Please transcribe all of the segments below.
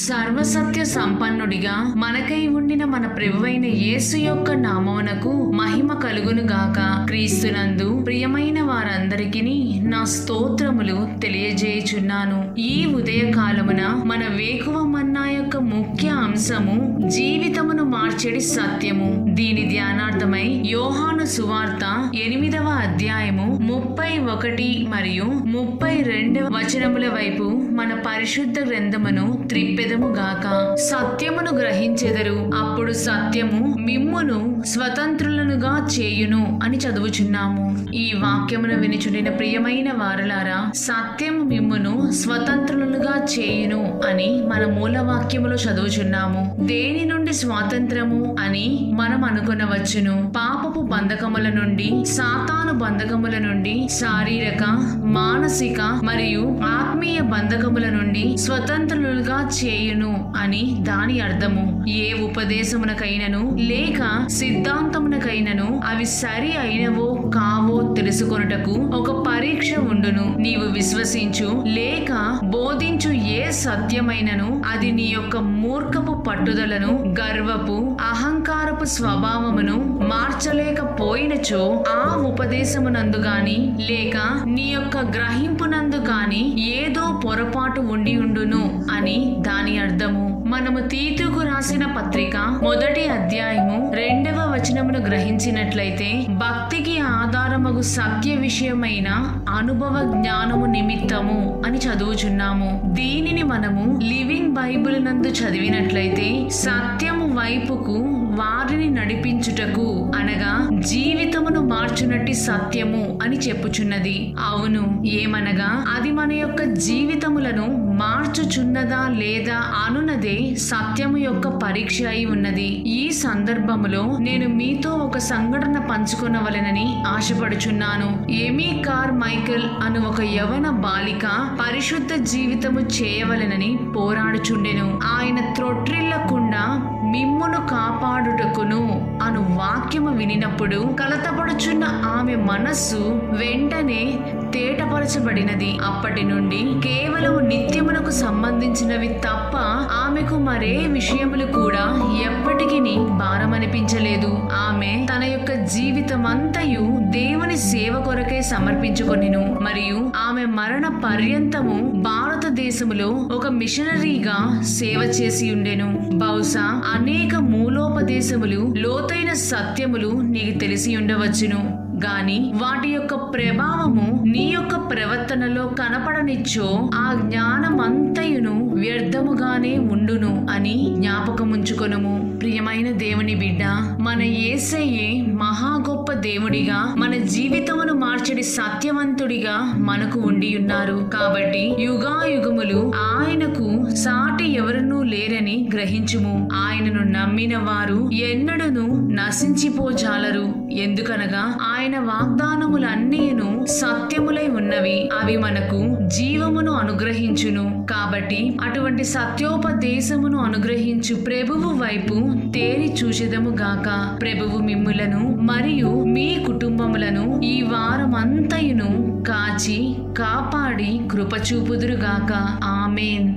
సర్వసత్య సంపన్నుడిగా మనకై ఉండిన మన ప్రభువైన యేసు యొక్క నామమునకు మహిమ కలుగును గాక క్రీస్తునందు ప్రియమైన వారందరికీ నా స్తోత్రములు తెలియజేయుచున్నాను ఈ ఉదయ కాలమున మన వేకువ మన్నా యొక్క ముఖ్య అంశము జీవితమును మార్చెడి సత్యము దీని ధ్యానార్థమై యోహాను సువార్త ఎనిమిదవ అధ్యాయము ముప్పై ఒకటి మరియు ముప్పై రెండవ వచనముల వైపు మన పరిశుద్ధ గ్రంథమును త్రిప్పెదము గాక సత్యమును గ్రహించెదరు అప్పుడు సత్యము మిమ్మును స్వతంత్రులనుగా చేయును అని చదువుచున్నాము ఈ వాక్యమును వినిచుండిన ప్రియమైన వారలారా సత్యము మిమ్మును స్వతంత్రులనుగా చేయును అని మన మూల వాక్యములో చదువుచున్నాము దేని నుండి స్వాతంత్రము అని మనం అనుకొనవచ్చును పాపపు బంధకముల నుండి సాతాను బంధకముల నుండి శారీరక మానసిక మరియు ఆత్మీయ బంధకముల నుండి స్వతంత్రులుగా చేయును అని దాని అర్థము ఏ ఉపదేశమునకైనను లేక సిద్ధాంతమునకైనను అవి సరి అయినవో కావో తెలుసుకొనుటకు ఒక పరీక్ష ఉండును నీవు విశ్వసించు లేక బోధించు ఏ సత్యమైనను అది నీ యొక్క మూర్ఖపు పట్టుదలను గర్వపు అహంకారపు స్వభావమును మార్చలేకపోయినచో ఆ ఉపదేశమునందు గాని లేక నీ యొక్క గ్రహింపునందు గాని ఏదో పొరపాటు ఉండి ఉండును అని దాని అర్థము మనము తీతుకు రాసిన పత్రిక మొదటి అధ్యాయము రెండవ వచనమును గ్రహించినట్లయితే భక్తికి ఆధారమగు సత్య విషయమైన అనుభవ జ్ఞానము నిమిత్తము అని చదువుచున్నాము దీనిని మనము లివింగ్ బైబిల్ నందు చదివినట్లయితే సత్యము వైపుకు వారిని నడిపించుటకు అనగా జీవితమును మార్చునట్టి సత్యము అని చెప్పుచున్నది అవును ఏమనగా అది మన యొక్క జీవితములను మార్చుచున్నదా లేదా అనున్నదే సత్యము యొక్క పరీక్ష అయి ఉన్నది ఈ సందర్భములో నేను మీతో ఒక సంఘటన పంచుకొనవలెనని ఆశపడుచున్నాను ఎమీ కార్ మైకెల్ అను ఒక యవన బాలిక పరిశుద్ధ జీవితము చేయవలెనని పోరాడుచుండెను ఆయన త్రొట్రిల్లకుండా మిమ్మును కాపాడుటకును అను వాక్యము వినినప్పుడు కలతపడుచున్న ఆమె మనస్సు వెంటనే తేటపరచబడినది అప్పటి నుండి కేవలం నిత్యమునకు సంబంధించినవి తప్ప ఆమెకు మరే విషయములు కూడా ఎప్పటికీ భారమనిపించలేదు ఆమె తన యొక్క జీవితమంతయు దేవుని సేవ కొరకే సమర్పించుకొనిను మరియు ఆమె మరణ పర్యంతము భారతదేశములో ఒక మిషనరీగా సేవ చేసి ఉండెను బహుశా అనేక మూలోపదేశములు లోతైన సత్యములు నీకు తెలిసి ఉండవచ్చును గాని వాటి యొక్క ప్రభావము నీ యొక్క ప్రవర్తనలో కనపడనిచ్చో ఆ జ్ఞానమంతయును వ్యర్థముగానే ఉండును అని జ్ఞాపకముంచుకొనుము ప్రియమైన దేవుని బిడ్డ మన ఏసయ్యే మహా గొప్ప దేవుడిగా మన జీవితమును మార్చడి సత్యవంతుడిగా మనకు ఉండి ఉన్నారు కాబట్టి యుగాయుగములు ఆయనకు సాటి ఎవరునూ లేరని గ్రహించుము ఆయనను నమ్మిన వారు ఎన్నడను నశించిపోజాలరు ఎందుకనగా ఆయన వాగ్దానములన్నీను సత్యములై ఉన్నవి అవి మనకు జీవమును అనుగ్రహించును కాబట్టి అటువంటి సత్యోపదేశమును అనుగ్రహించు ప్రభువు వైపు తేరి చూచెదము గాక ప్రభువు మిమ్ములను మరియు మీ కుటుంబములను ఈ వారమంతయును కాచి కాపాడి కృపచూపుదురుగాక ఆమెన్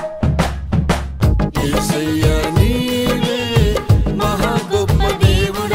యేసయ్య నీవే మహా గొప్ప దేవుడవు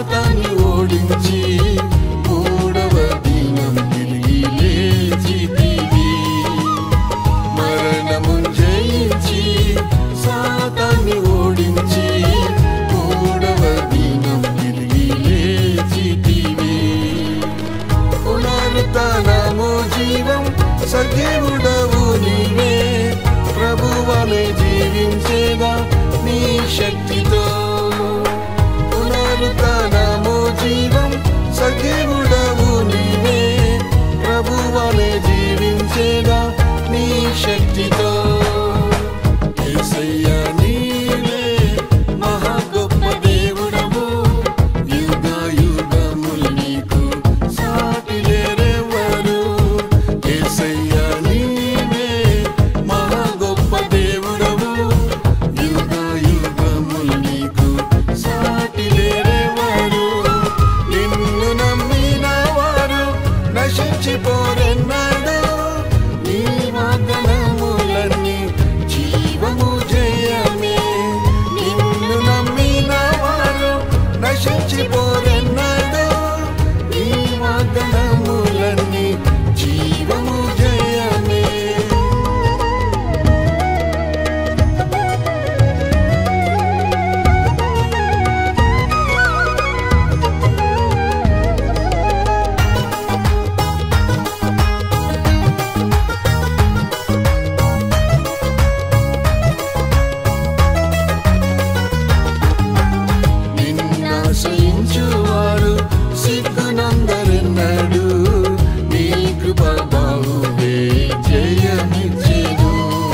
సాతాన్ని ఓడించి మూడవ దినం తిరిగి లేచితివి మరణము జయించి సాతాన్ని ఓడించి మూడవ దినం తిరిగి లేచితివి పునరుత్నము జీవం సజీవుడవు నీవే ప్రభువనే జీవించేదా నీ శక్తితో పునరుత్నము జీవం సజీవుడవు నీవే ప్రభువనే జీవించేదా నీ శక్తితో యేసయ్యా నీవే మహా గొప్ప దేవుడవు యుగ యుగములు నీకు సాటి లేరెవరు యేసయ్యా నీవే మహా గొప్ప దేవుడవు యుగ యుగములు నీకు సాటి లేరెవరు నిన్ను నమ్మిన వారు నశించిపోరెన్నాడు నీ వాగ్దానములన్నీ జీవము జయమే నిన్ను నమ్మిన వారు నశించిపోరెన్నాడు నీ వాగ్దానములన్నీ జీవము జయమే నిన్నాశ్రయించువారు సిగ్గునందరెన్నడు నీ కృప బాహువే జయమిచ్చెను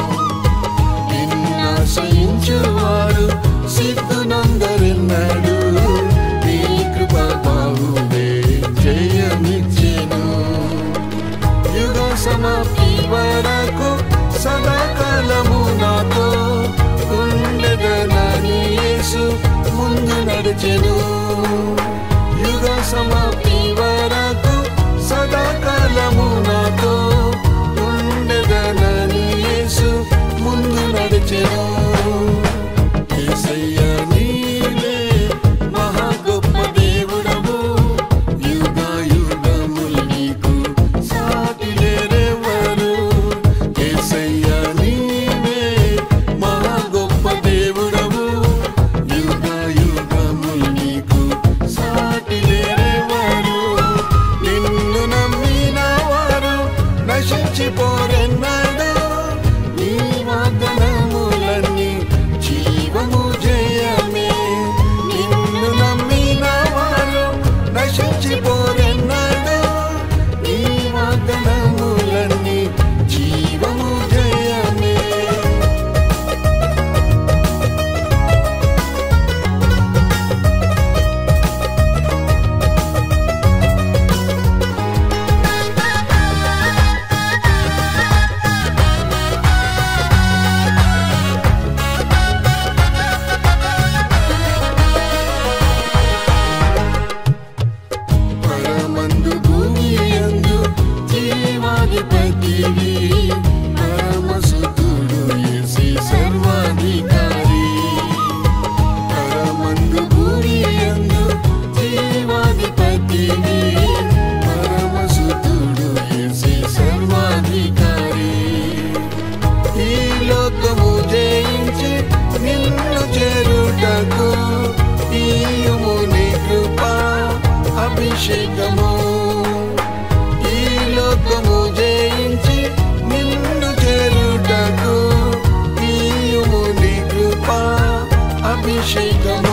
నిన్నాశ్రయించువారు సిగ్గునందరెన్నడు నీ కృప బాహువే జయమిచ్చెను యుగ సమాప్తి వరకు సదాకాలము నాతో ఉండగలని యేసు ముందు నడిచెను యుగ సమాప్తి వరకు సదాకాలము నాతో ఉండగలని యేసు ముందు నడిచెను యేసయ్యా నీవే మహా గొప్ప దేవుడవు యుగ యుగములు నీకు సాటి లేరెవరు యేసయ్యా నీవే మహా గొప్ప దేవుడవు యుగ యుగములు నీకు సాటి లేరెవరు నిన్ను నమ్మిన వారు నశించిపోరెన్నాడు నీ వాగ్దానములన్నీ జీవము జయమే నిన్ను నమ్మిన వారు నశించిపోరెన్నాడు నీ వాగ్దానములన్నీ జీవము జయమే పరమందు భూమి యందు జీవాధిపతివి పరమసుతుడు యేసి సర్వాధికారి పరమందు భూమి యందు జీవాధిపతివి పరమసుతుడు యేసి సర్వాధికారి ఈ లోకము జయించి నిన్ను చేరుటకు ఈయుము నీ కృపా అభిషేకము ఈ లోకము జయించి నిన్ను చేరుటకు ఈయుము నీ కృపా అభిషేకము